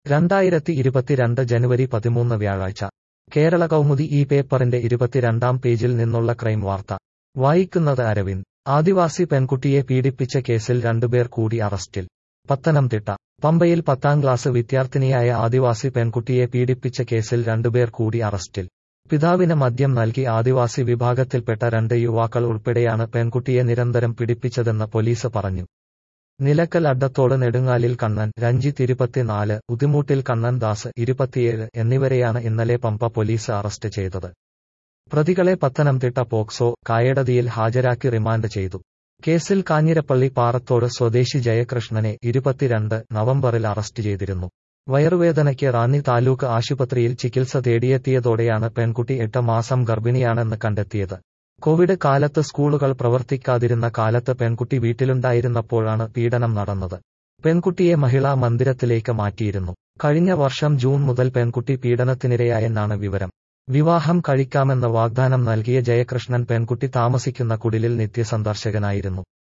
രണ്ടായിരത്തി ഇരുപത്തിരണ്ട് ജനുവരി പതിമൂന്ന് വ്യാഴാഴ്ച കേരള കൗമുദി ഈ പേപ്പറിന്റെ ഇരുപത്തിരണ്ടാം പേജിൽ നിന്നുള്ള ക്രൈം വാർത്ത വായിക്കുന്നത് അരവിന്ദ് ആദിവാസി പെൺകുട്ടിയെ പീഡിപ്പിച്ച കേസിൽ രണ്ടുപേർ കൂടി അറസ്റ്റിൽ പത്തനംതിട്ട പമ്പയിൽ പത്താം ക്ലാസ് വിദ്യാർത്ഥിനിയായ ആദിവാസി പെൺകുട്ടിയെ പീഡിപ്പിച്ച കേസിൽ രണ്ടുപേർ കൂടി അറസ്റ്റിൽ പിതാവിന് മദ്യം നൽകി ആദിവാസി വിഭാഗത്തിൽപ്പെട്ട രണ്ട് യുവാക്കൾ ഉൾപ്പെടെയാണ് പെൺകുട്ടിയെ നിരന്തരം പീഡിപ്പിച്ചതെന്ന് പോലീസ് പറഞ്ഞു നിലക്കൽ അഡ്ഡത്തോട് നെടുങ്ങാലിൽ കണ്ണൻ രഞ്ജിത്ത് ഇരുപത്തിനാല് ഉദിമൂട്ടിൽ കണ്ണൻ ദാസ് ഇരുപത്തിയേഴ് എന്നിവരെയാണ് ഇന്നലെ പമ്പ പോലീസ് അറസ്റ്റ് ചെയ്തത് പ്രതികളെ പത്തനംതിട്ട പോക്സോ കായടതിയിൽ ഹാജരാക്കി റിമാൻഡ് ചെയ്തു കേസിൽ കാഞ്ഞിരപ്പള്ളി പാറത്തോട് സ്വദേശി ജയകൃഷ്ണനെ ഇരുപത്തിരണ്ട് നവംബറിൽ അറസ്റ്റ് ചെയ്തിരുന്നു വയറുവേദനയ്ക്ക് റാന്നി താലൂക്ക് ആശുപത്രിയിൽ ചികിത്സ തേടിയെത്തിയതോടെയാണ് പെൺകുട്ടി എട്ട് മാസം ഗർഭിണിയാണെന്ന് കണ്ടെത്തിയത് കോവിഡ് കാലത്ത് സ്കൂളുകൾ പ്രവർത്തിക്കാതിരുന്ന കാലത്ത് പെൺകുട്ടി വീട്ടിലുണ്ടായിരുന്നപ്പോഴാണ് പീഡനം നടന്നത് പെൺകുട്ടിയെ മഹിളാ മന്ദിരത്തിലേക്ക് മാറ്റിയിരുന്നു കഴിഞ്ഞ വർഷം ജൂൺ മുതൽ പെൺകുട്ടി പീഡനത്തിനിരയായെന്നാണ് വിവരം വിവാഹം കഴിക്കാമെന്ന് വാഗ്ദാനം നൽകിയ ജയകൃഷ്ണൻ പെൺകുട്ടി താമസിക്കുന്ന കുടിലിൽ നിത്യസന്ദർശകനായിരുന്നു